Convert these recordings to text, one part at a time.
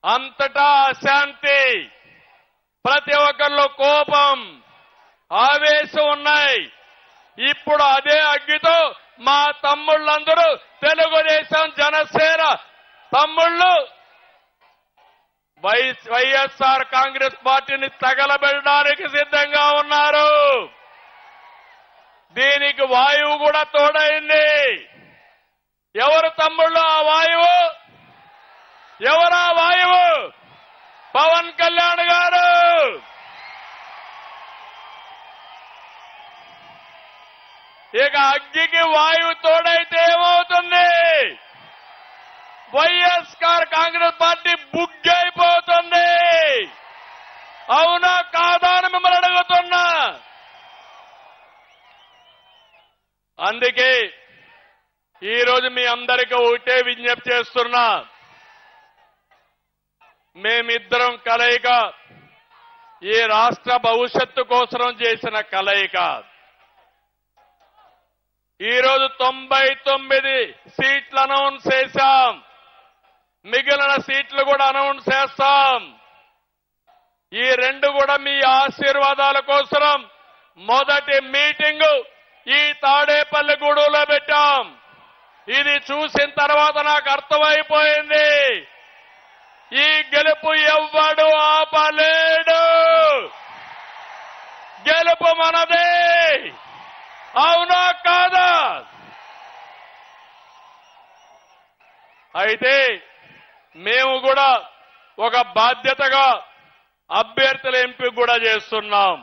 అంతటా అశాంతి ప్రతి ఒక్కరిలో కోపం ఆవేశం ఉన్నాయి ఇప్పుడు అదే అగ్గితో మా తమ్ముళ్ళందరూ తెలుగుదేశం జనసేన తమ్ముళ్ళు వై వైఎస్ఆర్ కాంగ్రెస్ పార్టీని తగలబెట్టడానికి సిద్ధంగా ఉన్నారు దీనికి వాయువు కూడా తోడైంది ఎవరు తమ్ముళ్ళు ఆ వాయువు ఎవరా వాయువు పవన్ కళ్యాణ్ గారు ఇక అగ్గికి వాయువు తోడైతే ఏమవుతుంది వైఎస్ఆర్ కాంగ్రెస్ పార్టీ బుగ్గైపోతుంది అవునా కాదా అని మిమ్మల్ని అడుగుతున్నా అందుకే ఈ రోజు మీ అందరికీ ఒకటే విజ్ఞప్తి చేస్తున్నా మేమిద్దరం కలయిక ఈ రాష్ట్ర భవిష్యత్తు కోసం చేసిన కలయిక ఈ రోజు తొంభై తొమ్మిది సీట్లు అనౌన్స్ చేశాం మిగిలిన సీట్లు కూడా అనౌన్స్ చేస్తాం ఈ రెండు కూడా మీ ఆశీర్వాదాల కోసం మొదటి మీటింగ్ ఈ తాడేపల్లిగూడెలో పెట్టాం ఇది చూసిన తర్వాత నాకు అర్థమైపోయింది ఈ గెలుపు ఎవ్వడు ఆపలేడు గెలుపు మనదే అవునా కాదా అయితే మేము కూడా ఒక బాధ్యతగా అభ్యర్థుల ఎంపిక కూడా చేస్తున్నాం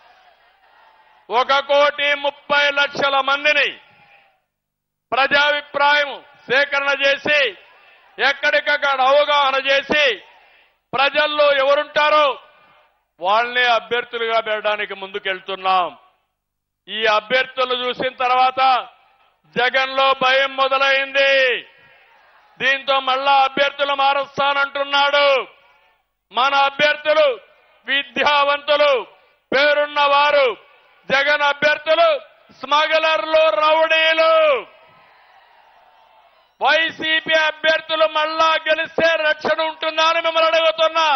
ఒక కోటి ముప్పై లక్షల మందిని ప్రజాభిప్రాయం సేకరణ చేసి ఎక్కడికక్కడ అవగాహన చేసి ప్రజల్లో ఎవరుంటారో వాళ్ళనే అభ్యర్థులుగా పెట్టడానికి ముందుకెళ్తున్నాం ఈ అభ్యర్థులు చూసిన తర్వాత జగన్ లో భయం మొదలైంది దీంతో మళ్ళా అభ్యర్థులు మారుస్తానంటున్నాడు మన అభ్యర్థులు విద్యావంతులు పేరున్న వారు జగన్ అభ్యర్థులు స్మగ్లర్లు రౌడీలు వైసీపీ అభ్యర్థులు మళ్ళా గెలిస్తే రక్షణ ఉంటుందా అని మిమ్మల్ని అడుగుతున్నా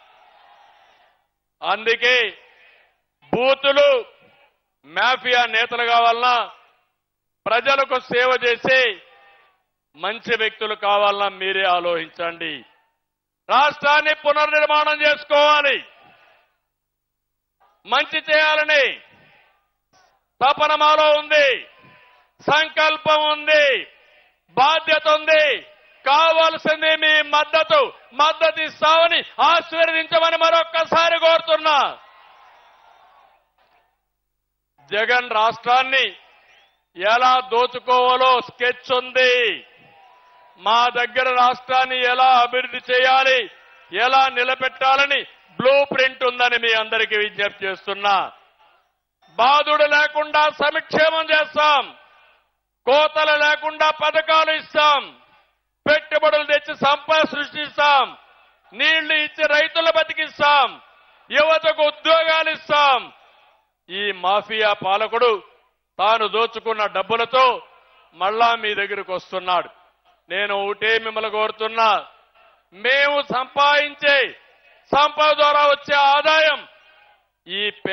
అందుకే బూతులు మాఫియా నేతలు కావాలన్నా ప్రజలకు సేవ చేసి మంచి వ్యక్తులు కావాలన్నా మీరే ఆలోచించండి రాష్ట్రాన్ని పునర్నిర్మాణం చేసుకోవాలి మంచి చేయాలని తపన మాలో ఉంది సంకల్పం ఉంది బాధ్యత ఉంది కావాల్సింది మీ మద్దతు మద్దతు ఇస్తామని ఆశీర్వదించమని మరొక్కసారి కోరుతున్నా జగన్ రాష్ట్రాన్ని ఎలా దోచుకోవాలో స్కెచ్ ఉంది మా దగ్గర రాష్ట్రాన్ని ఎలా అభివృద్ధి చేయాలి ఎలా నిలబెట్టాలని బ్లూ ప్రింట్ ఉందని మీ అందరికీ విజ్ఞప్తి చేస్తున్నా బాధుడు లేకుండా సంక్షేమం చేస్తాం కోతలు లేకుండా పథకాలు ఇస్తాం పెట్టుబడులు తెచ్చి సంపద సృష్టిస్తాం నీళ్లు ఇచ్చి రైతుల బతికిస్తాం యువతకు ఉద్యోగాలు ఇస్తాం ఈ మాఫియా పాలకుడు తాను దోచుకున్న డబ్బులతో మళ్ళా మీ దగ్గరకు వస్తున్నాడు నేను ఒకటే మిమ్మల్ని కోరుతున్నా మేము సంపాదించే సంపద ద్వారా వచ్చే ఆదాయం ఈ